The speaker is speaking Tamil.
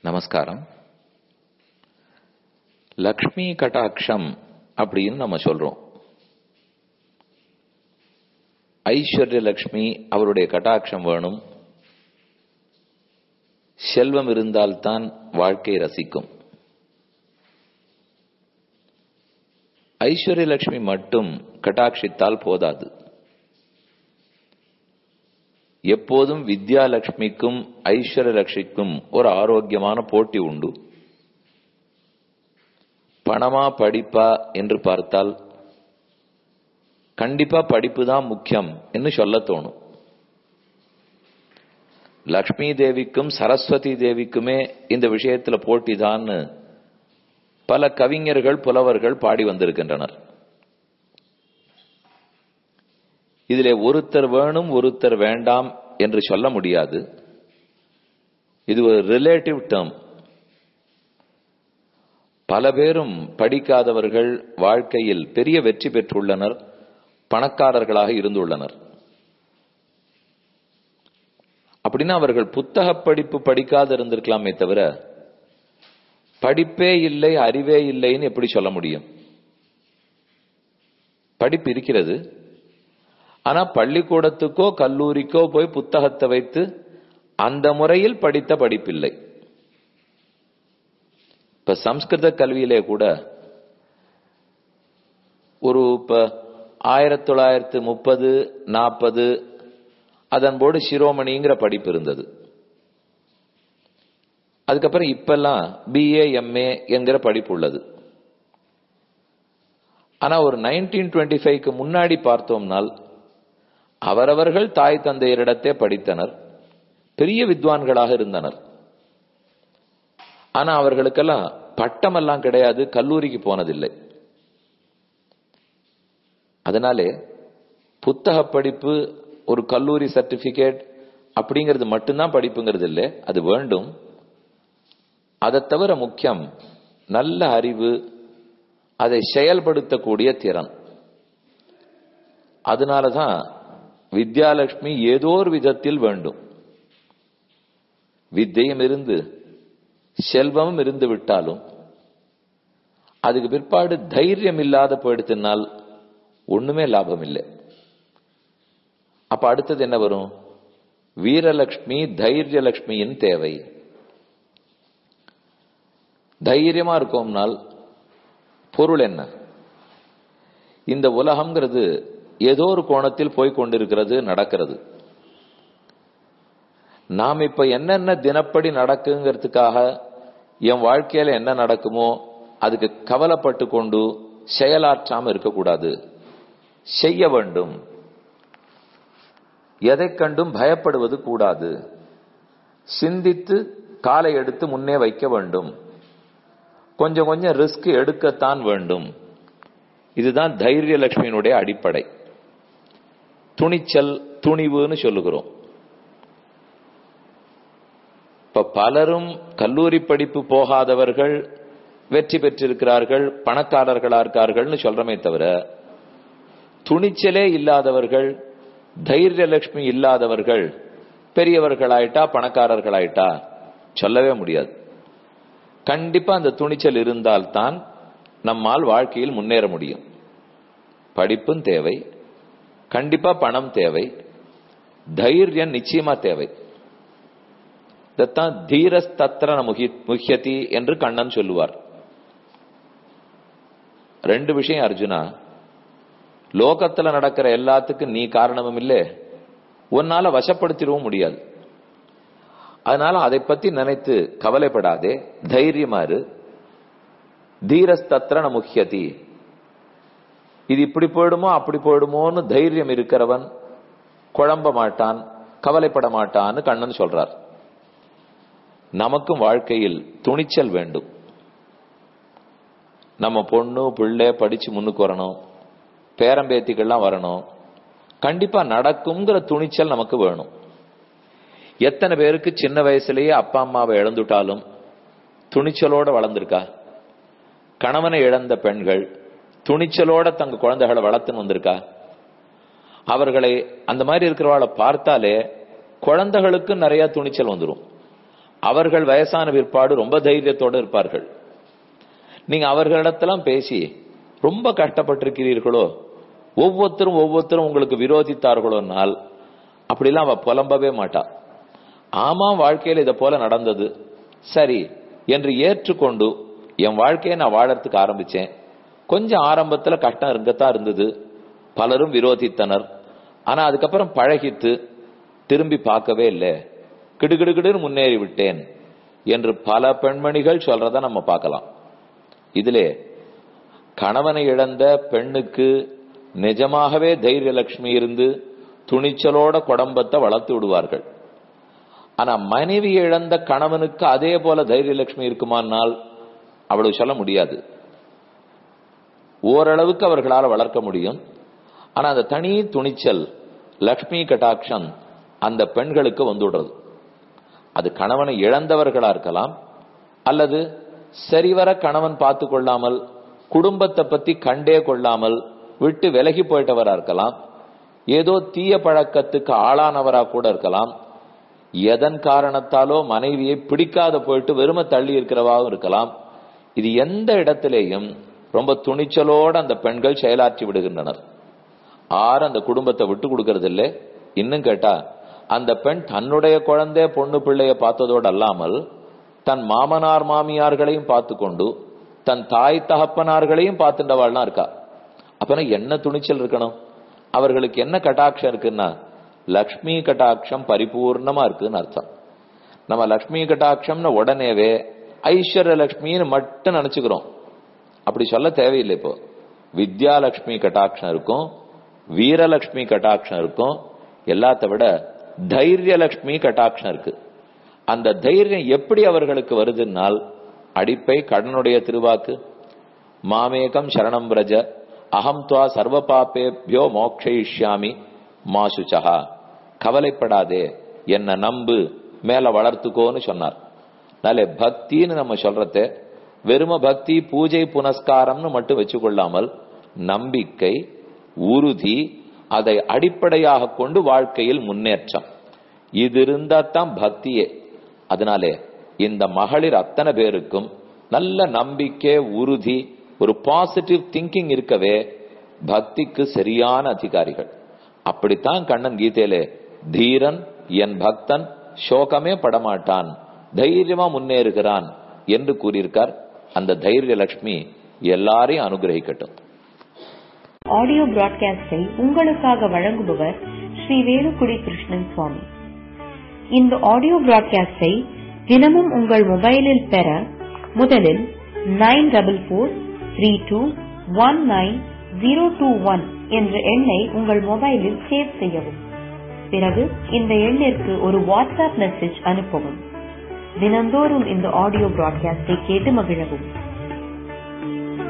நமஸ்காரம் லக்ஷ்மி கட்டாட்சம் அப்படின்னு நம்ம சொல்றோம் ஐஸ்வர்ய லக்ஷ்மி அவருடைய கட்டாட்சம் வேணும் செல்வம் இருந்தால்தான் வாழ்க்கை ரசிக்கும் ஐஸ்வர்ய லட்சுமி மட்டும் கட்டாட்சித்தால் போதாது எப்போதும் வித்யாலட்சுமிக்கும் ஐஸ்வர்ய லட்சுமிக்கும் ஒரு ஆரோக்கியமான போட்டி உண்டு பணமா படிப்பா என்று பார்த்தால் கண்டிப்பா படிப்பு தான் முக்கியம் என்று சொல்ல தோணும் லக்ஷ்மி தேவிக்கும் சரஸ்வதி தேவிக்குமே இந்த விஷயத்துல போட்டி தான் பல கவிஞர்கள் புலவர்கள் பாடி வந்திருக்கின்றனர் இதிலே ஒருத்தர் வேணும் ஒருத்தர் வேண்டாம் என்று சொல்ல முடியாது இது ஒரு ரிலேட்டிவ் டேர்ம் பல பேரும் படிக்காதவர்கள் வாழ்க்கையில் பெரிய வெற்றி பெற்றுள்ளனர் பணக்காரர்களாக இருந்துள்ளனர் அப்படின்னா அவர்கள் புத்தக படிப்பு படிக்காத இருந்திருக்கலாமே தவிர படிப்பே இல்லை அறிவே இல்லைன்னு எப்படி சொல்ல முடியும் படிப்பு இருக்கிறது ஆனா பள்ளிக்கூடத்துக்கோ கல்லூரிக்கோ போய் புத்தகத்தை வைத்து அந்த முறையில் படித்த படிப்பில்லை இப்ப சம்ஸ்கிருத கல்வியிலே கூட ஒரு இப்ப ஆயிரத்தி தொள்ளாயிரத்து முப்பது நாற்பது அதன் போடு சிரோமணிங்கிற படிப்பு இருந்தது அதுக்கப்புறம் இப்பெல்லாம் பிஏ எம்ஏ என்கிற படிப்பு உள்ளது ஆனா ஒரு நைன்டீன் டுவெண்ட்டி ஃபைவ்க்கு முன்னாடி பார்த்தோம்னால் அவரவர்கள் தாய் தந்தையரிடத்தே படித்தனர் பெரிய வித்வான்களாக இருந்தனர் ஆனா அவர்களுக்கெல்லாம் பட்டம் எல்லாம் கிடையாது கல்லூரிக்கு போனதில்லை அதனாலே புத்தக படிப்பு ஒரு கல்லூரி சர்டிபிகேட் அப்படிங்கிறது மட்டும்தான் படிப்புங்கிறது இல்லை அது வேண்டும் அதை தவிர முக்கியம் நல்ல அறிவு அதை செயல்படுத்தக்கூடிய திறன் அதனாலதான் வித்யாலட்சுமி ஏதோ ஒரு விதத்தில் வேண்டும் வித்தையும் இருந்து செல்வமும் இருந்து விட்டாலும் அதுக்கு பிற்பாடு தைரியம் இல்லாத போயிடுத்தினால் ஒண்ணுமே லாபம் இல்லை அப்ப அடுத்தது என்ன வரும் வீரலட்சுமி தைரியலட்சுமியின் தேவை தைரியமா இருக்கோம்னால் பொருள் என்ன இந்த உலகம்ங்கிறது ஏதோ ஒரு கோணத்தில் போய் கொண்டிருக்கிறது நடக்கிறது நாம் இப்ப என்னென்ன தினப்படி நடக்குங்கிறதுக்காக என் வாழ்க்கையில என்ன நடக்குமோ அதுக்கு கவலைப்பட்டு கொண்டு செயலாற்றாம இருக்கக்கூடாது செய்ய வேண்டும் எதை கண்டும் பயப்படுவது கூடாது சிந்தித்து காலை எடுத்து முன்னே வைக்க வேண்டும் கொஞ்சம் கொஞ்சம் ரிஸ்க் எடுக்கத்தான் வேண்டும் இதுதான் தைரிய லட்சுமியினுடைய அடிப்படை துணிச்சல் துணிவுன்னு சொல்லுகிறோம் இப்ப பலரும் கல்லூரி படிப்பு போகாதவர்கள் வெற்றி பெற்றிருக்கிறார்கள் பணக்காரர்களா இருக்கார்கள்னு சொல்றமே தவிர துணிச்சலே இல்லாதவர்கள் தைரிய லட்சுமி இல்லாதவர்கள் பெரியவர்களாயிட்டா பணக்காரர்களாயிட்டா சொல்லவே முடியாது கண்டிப்பா அந்த துணிச்சல் இருந்தால்தான் நம்மால் வாழ்க்கையில் முன்னேற முடியும் படிப்பும் தேவை கண்டிப்பா பணம் தேவை தைரியம் நிச்சயமா தேவை இதைத்தான் தீரஸ்தத்திர முக்கியதி என்று கண்ணன் சொல்லுவார் ரெண்டு விஷயம் அர்ஜுனா லோகத்துல நடக்கிற எல்லாத்துக்கும் நீ காரணமும் இல்லை உன்னால வசப்படுத்திடவும் முடியாது அதனால அதை பத்தி நினைத்து கவலைப்படாதே தைரியமாறு தீரஸ்தத்திர முக்கியதி இது இப்படி போயிடுமோ அப்படி போயிடுமோன்னு தைரியம் இருக்கிறவன் குழம்ப மாட்டான் கவலைப்பட மாட்டான்னு கண்ணன் சொல்றார் நமக்கும் வாழ்க்கையில் துணிச்சல் வேண்டும் நம்ம பொண்ணு பிள்ளை படிச்சு முன்னுக்கு வரணும் பேரம்பேத்திகள்லாம் வரணும் கண்டிப்பா நடக்குங்கிற துணிச்சல் நமக்கு வேணும் எத்தனை பேருக்கு சின்ன வயசுலயே அப்பா அம்மாவை இழந்துட்டாலும் துணிச்சலோட வளர்ந்திருக்கா கணவனை இழந்த பெண்கள் துணிச்சலோட தங்க குழந்தைகளை வளர்த்துன்னு வந்திருக்கா அவர்களை அந்த மாதிரி இருக்கிறவாளை பார்த்தாலே குழந்தைகளுக்கு நிறைய துணிச்சல் வந்துடும் அவர்கள் வயசான பிற்பாடு ரொம்ப தைரியத்தோடு இருப்பார்கள் நீங்க அவர்களிடத்தெல்லாம் பேசி ரொம்ப கஷ்டப்பட்டிருக்கிறீர்களோ ஒவ்வொருத்தரும் ஒவ்வொருத்தரும் உங்களுக்கு விரோதித்தார்களோனால் அப்படிலாம் அவ புலம்பவே மாட்டா ஆமா வாழ்க்கையில் இதை போல நடந்தது சரி என்று ஏற்றுக்கொண்டு என் வாழ்க்கையை நான் வாழறதுக்கு ஆரம்பிச்சேன் கொஞ்சம் ஆரம்பத்துல கஷ்டம் இருக்கத்தான் இருந்தது பலரும் விரோதித்தனர் ஆனா அதுக்கப்புறம் பழகித்து திரும்பி பார்க்கவே இல்லை கிடுகிடுகிடுன்னு முன்னேறி விட்டேன் என்று பல பெண்மணிகள் சொல்றத நம்ம பார்க்கலாம் இதிலே கணவனை இழந்த பெண்ணுக்கு நிஜமாகவே தைரியலட்சுமி இருந்து துணிச்சலோட குடம்பத்தை வளர்த்து விடுவார்கள் ஆனா மனைவி இழந்த கணவனுக்கு அதே போல தைரியலட்சுமி இருக்குமானால் அவ்வளவு சொல்ல முடியாது ஓரளவுக்கு அவர்களால் வளர்க்க முடியும் ஆனா அந்த தனி துணிச்சல் லக்ஷ்மி கட்டாட்சம் அந்த பெண்களுக்கு வந்துடுறது அது கணவனை இழந்தவர்களா இருக்கலாம் அல்லது சரிவர கணவன் பார்த்து கொள்ளாமல் குடும்பத்தை பத்தி கண்டே கொள்ளாமல் விட்டு விலகி போயிட்டவரா இருக்கலாம் ஏதோ தீய பழக்கத்துக்கு ஆளானவரா கூட இருக்கலாம் எதன் காரணத்தாலோ மனைவியை பிடிக்காத போயிட்டு வெறும தள்ளி இருக்கிறவாவும் இருக்கலாம் இது எந்த இடத்திலேயும் ரொம்ப துணிச்சலோட அந்த பெண்கள் செயலாற்றி விடுகின்றனர் ஆறு அந்த குடும்பத்தை விட்டு கொடுக்கறது இல்லை இன்னும் கேட்டா அந்த பெண் தன்னுடைய குழந்தை பொண்ணு பிள்ளைய பார்த்ததோடு அல்லாமல் தன் மாமனார் மாமியார்களையும் பார்த்து கொண்டு தன் தாய் தகப்பனார்களையும் பார்த்துட்டவாள்லாம் இருக்கா அப்பனா என்ன துணிச்சல் இருக்கணும் அவர்களுக்கு என்ன கட்டாட்சம் இருக்குன்னா லக்ஷ்மி கட்டாட்சம் பரிபூர்ணமா இருக்குன்னு அர்த்தம் நம்ம லக்ஷ்மி கட்டாட்சம்னு உடனேவே ஐஸ்வர்ய லட்சுமின்னு மட்டும் நினைச்சுக்கிறோம் அப்படி சொல்ல தேவையில்லை இப்போ வித்யாலட்சுமி கட்டாட்சம் இருக்கும் வீரலட்சுமி கட்டாட்சம் இருக்கும் எல்லாத்த விட தைரியலட்சுமி கட்டாட்சம் இருக்கு அந்த தைரியம் எப்படி அவர்களுக்கு வருதுன்னால் அடிப்பை கடனுடைய திருவாக்கு மாமேகம் சரணம் பிரஜ அகம் துவா சர்வ பாப்பேபியோ மோக்ஷயிஷ்யாமி மாசுச்சகா கவலைப்படாதே என்ன நம்பு மேல வளர்த்துக்கோன்னு சொன்னார் நாளே பக்தின்னு நம்ம சொல்றத வெறும பக்தி பூஜை புனஸ்காரம்னு மட்டும் வச்சுக்கொள்ளாமல் நம்பிக்கை உறுதி அதை அடிப்படையாக கொண்டு வாழ்க்கையில் முன்னேற்றம் இது இருந்தா தான் பக்தியே அதனாலே இந்த மகளிர் அத்தனை பேருக்கும் நல்ல நம்பிக்கை உறுதி ஒரு பாசிட்டிவ் திங்கிங் இருக்கவே பக்திக்கு சரியான அதிகாரிகள் அப்படித்தான் கண்ணன் கீதையிலே தீரன் என் பக்தன் சோகமே படமாட்டான் தைரியமா முன்னேறுகிறான் என்று கூறியிருக்கார் அந்த தைரிய லட்சுமி எல்லாரையும் அனுகிரகிக்கட்டும் ஆடியோ பிராட்காஸ்டை உங்களுக்காக வழங்குபவர் ஸ்ரீ வேலுக்குடி கிருஷ்ணன் சுவாமி இந்த ஆடியோ பிராட்காஸ்டை தினமும் உங்கள் மொபைலில் பெற முதலில் nine double four three two one nine zero two one என்ற எண்ணை உங்கள் மொபைலில் சேவ் செய்யவும் பிறகு இந்த எண்ணிற்கு ஒரு வாட்ஸ்அப் மெசேஜ் அனுப்பவும் தினந்தோறும் இந்த ஆடியோ பிராட்காஸ்டை கேட்டு மகிழவும்